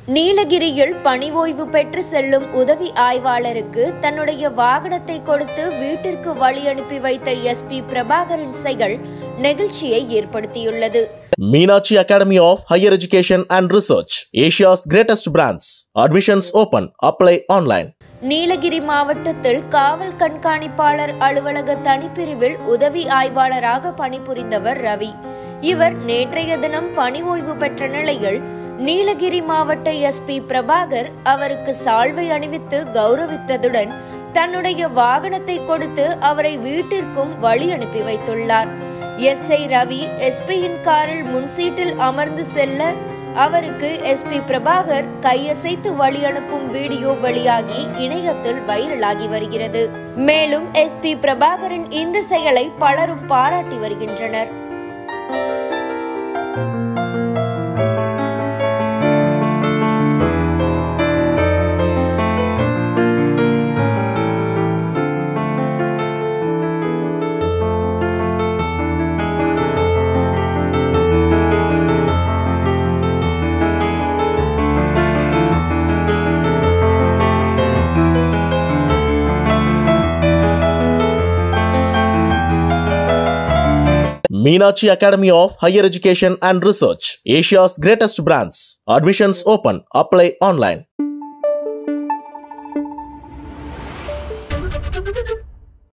நீலகிரியில் பணி ஓய்வு பெற்று செல்லும் உதவி ஆய்வாளருக்கு தன்னுடைய வாகனத்தை கொடுத்து வீட்டிற்கு வழி அனுப்பி வைத்த எஸ்பி பிரபாகரன் செயல் நெகிழ்ச்சியை ஏற்படுத்தியுள்ளது Meenakshi Academy of Higher Education and Research, Asia's greatest brands. Admissions open. Apply online. Nilgiri மாவட்டத்தில் காவல் கண்காணிப்பாளர் அலுவலக தனிப்பிரிவில் உதவி ஆய்வாளராக பணிபுரிந்தவர் ரவி இவர் நேற்றைய தினம் பணி ஓய்வு பெற்ற நிலையில் நீலகிரி மாவட்ட எஸ்பி பிரபாகர் அவருக்கு சால்வை அணிவித்து கௌரவித்ததுடன் தன்னுடைய வாகனத்தை கொடுத்து அவரை வீட்டிற்கும் வழி அனுப்பி வைத்துள்ளார் எஸ்ஐ ரவி எஸ்பியின் காரில் முன்சீட்டில் அமர்ந்து செல்ல அவருக்கு எஸ்பி பிரபாகர் கையசைத்து வழி அனுப்பும் வீடியோ வெளியாகி இணையத்தில் வைரலாகி வருகிறது மேலும் எஸ்பி பிரபாகரின் இந்த செயலை பலரும் பாராட்டி வருகின்றனர் Meenakshi Academy of Higher Education and Research, Asia's greatest brands. Admissions open. Apply online.